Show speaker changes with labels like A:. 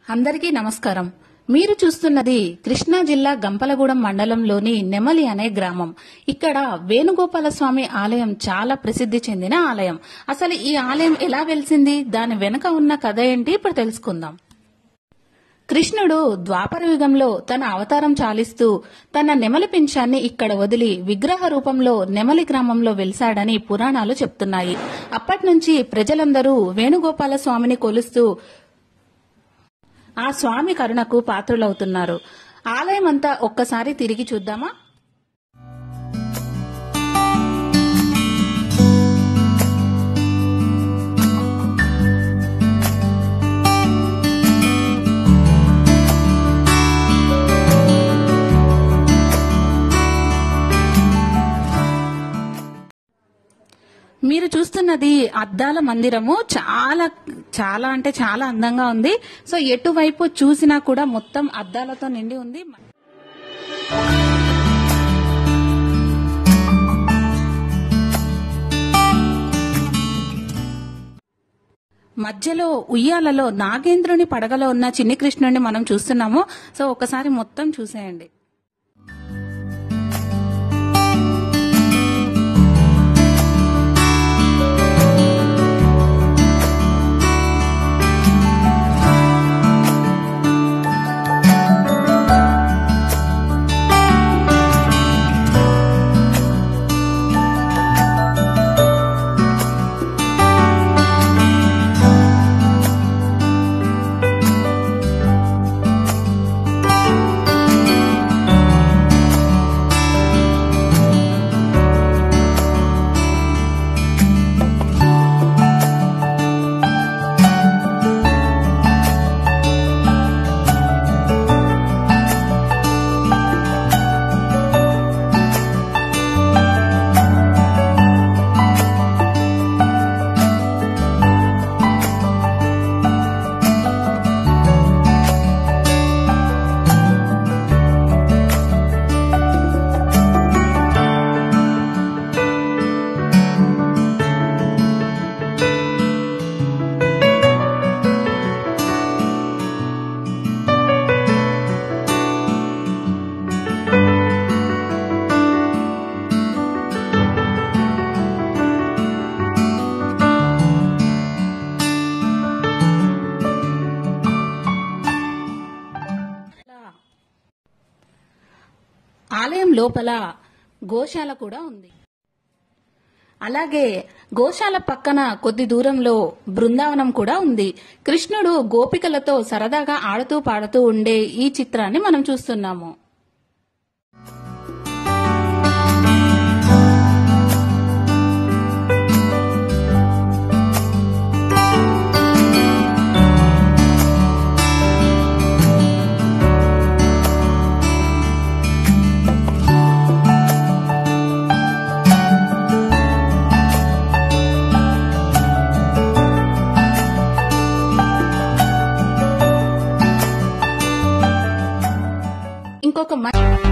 A: అందరికీ నమస్కారం మీరు చూస్తున్నది కృష్ణా జిల్లా గంపలగూడెం మండలంలోని నెమలి అనే గ్రామం ఇక్కడ వేణుగోపాల స్వామి ఆలయం చాలా ప్రసిద్ధి చెందిన ఆలయం అసలు ఈ ఆలయం ఎలా వెలిసింది దాని వెనుక ఉన్న కథ ఏంటి ఇప్పుడు తెలుసుకుందాం కృష్ణుడు ద్వాపర యుగంలో తన అవతారం చాలిస్తూ తన నెమలి పింఛాన్ని ఇక్కడ వదిలి విగ్రహ రూపంలో నెమలి గ్రామంలో వెలిశాడని పురాణాలు చెప్తున్నాయి అప్పటి నుంచి ప్రజలందరూ వేణుగోపాల స్వామిని కొలుస్తూ ఆ స్వామి కరుణకు పాత్రులవుతున్నారు ఆలయం అంతా ఒక్కసారి తిరిగి చూద్దామా మీరు చూస్తున్నది అద్దాల మందిరము చాలా చాలా అంటే చాలా అందంగా ఉంది సో ఎటువైపు చూసినా కూడా మొత్తం అద్దాలతో నిండి ఉంది మధ్యలో ఉయ్యాలలో నాగేంద్రుని పడగలో ఉన్న చిన్ని కృష్ణుడిని మనం చూస్తున్నాము సో ఒకసారి మొత్తం చూసేయండి ఆలయం లోపల గోశాల కూడా ఉంది అలాగే గోశాల పక్కన కొద్ది దూరంలో బృందావనం కూడా ఉంది కృష్ణుడు గోపికలతో సరదాగా ఆడుతూ పాడుతూ ఉండే ఈ చిత్రాన్ని మనం చూస్తున్నాము ఇంకొక మ-